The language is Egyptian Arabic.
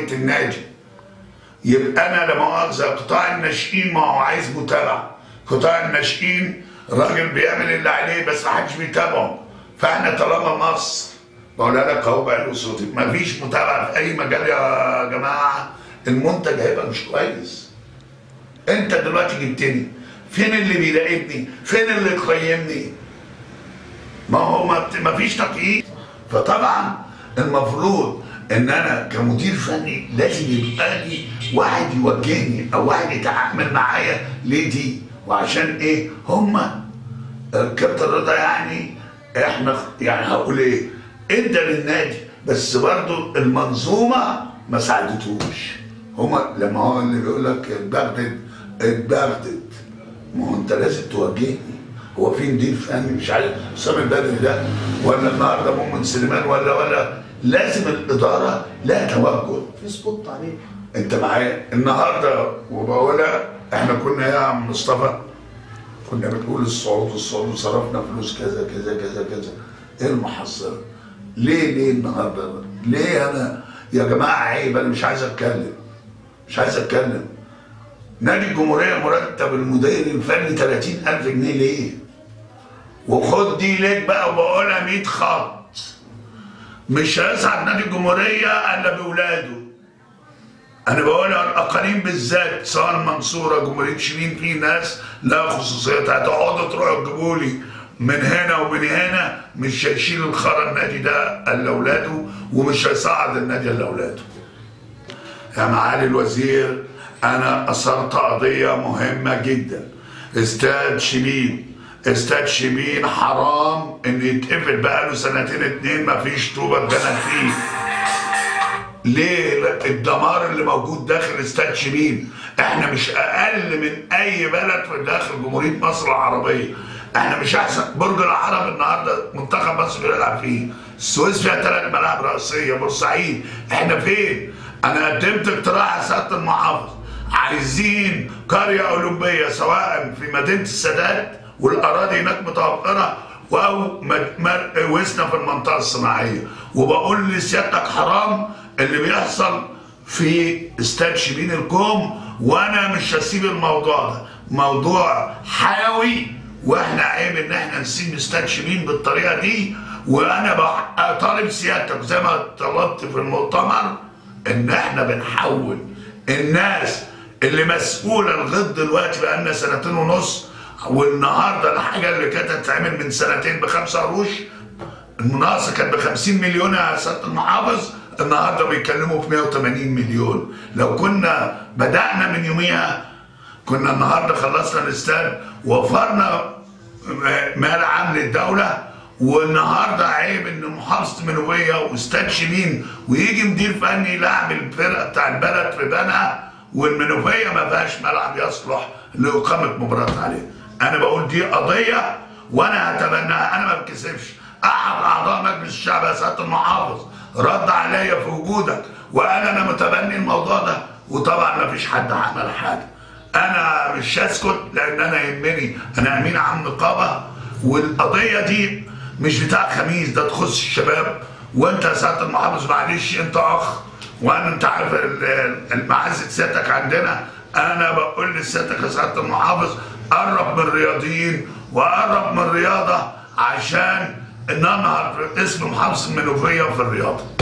ميزانيه النادي يبقى انا لا مؤاخذه قطاع الناشئين ما هو عايز متابعه قطاع الناشئين راجل بيعمل اللي عليه بس ما حدش بيتابعه فاحنا طالما مصر بقولها لك اهو بقى صوتي ما فيش متابعه في اي مجال يا جماعه المنتج هيبقى مش كويس انت دلوقتي جبتني فين اللي بيراقبني فين اللي يقيمني ما هو ما بت- ما فيش تقييم فطبعا المفروض ان انا كمدير فني لازم يبقى لي واحد يوجهني او واحد يتعامل معايا ليه دي وعشان ايه هما كابتن رضا يعني احنا يعني هقول ايه ادى للنادي بس برضو المنظومه ما ساعدتوش هما لما هو اللي بيقول لك اتبغدد اتبغدد ما هو انت لازم توجهني هو في مدير فني مش عارف حسام البدري ده ولا النهارده مؤمن سليمان ولا ولا لازم الاداره لها توجه في سبوت عليه انت معايا النهارده وبقولها احنا كنا يا عم مصطفى كنا بنقول الصعود الصعود وصرفنا فلوس كذا كذا كذا كذا ايه المحصله؟ ليه ليه النهارده؟ ليه انا يا جماعه عيب انا مش عايز اتكلم مش عايز اتكلم نادي الجمهوريه مرتب المدير الفني 30000 جنيه ليه؟ وخد دي ليك بقى وبقولها 100 خط مش هيصعد نادي الجمهوريه الا باولاده انا بقول على الاقاليم بالذات سواء المنصوره جمهوريه شيرين في ناس لها خصوصيات هتقعدوا تروحوا تجيبوا لي من هنا ومن هنا مش هيشيل الخرا النادي ده الا اولاده ومش هيصعد النادي الا اولاده. يا معالي الوزير انا اثرت قضيه مهمه جدا استاد شبين استاد شبين حرام ان يتقفل بقاله سنتين اتنين مفيش طوبه اتبنت فيه ليه الدمار اللي موجود داخل استاد شبين احنا مش اقل من اي بلد في داخل جمهوريه مصر العربيه احنا مش احسن برج العرب النهارده منتخب مصر بيلعب فيه السويس فيها ثلاث ملاعب رئيسيه بورسعيد احنا فين انا قدمت اقتراح يا سياده المحافظ عايزين قريه اولمبيه سواء في مدينه السادات والاراضي هناك متوفره او مد- مر- وسنا في المنطقه الصناعيه وبقول لسيادتك حرام اللي بيحصل في استاد شبين الكوم وانا مش هسيب الموضوع ده موضوع حيوي واحنا عيب ان احنا نسيب استاد شبين بالطريقه دي وانا بح- طالب سيادتك زي ما طلبت في المؤتمر ان احنا بنحول الناس اللي مسؤوله لغايه دلوقتي بقالنا سنتين ونص والنهارده الحاجه اللي كانت هتتعمل من سنتين بخمسه قروش المناقصه كانت ب 50 مليون يا سياده المحافظ النهارده بيتكلموا في 180 مليون لو كنا بدانا من يوميها كنا النهارده خلصنا الاستاد وفرنا مال عام للدوله والنهارده عيب ان محافظه منوفيه واستاد شبين ويجي مدير فني يلعب الفرقه بتاع البلد في بنها والمنوفيه ما فيهاش ملعب يصلح لاقامه مباراه عليه. انا بقول دي قضيه وانا هتبناها انا ما بتكسفش. احد اعضاء مجلس الشعب يا سياده المحافظ رد عليا في وجودك وقال انا متبني الموضوع ده وطبعا ما فيش حد عمل حاجه. انا مش هسكت لان انا يهمني انا امين عام نقابه والقضيه دي مش بتاع خميس ده تخص الشباب وانت يا سياده المحافظ معلش انت اخ وانا انت عارف ال- ال- المعزه سيادتك عندنا انا بقول لسيادتك يا سياده المحافظ قرب من الرياضيين وقرب من الرياضه عشان ننهض اسم محافظ المنوفيه في الرياضه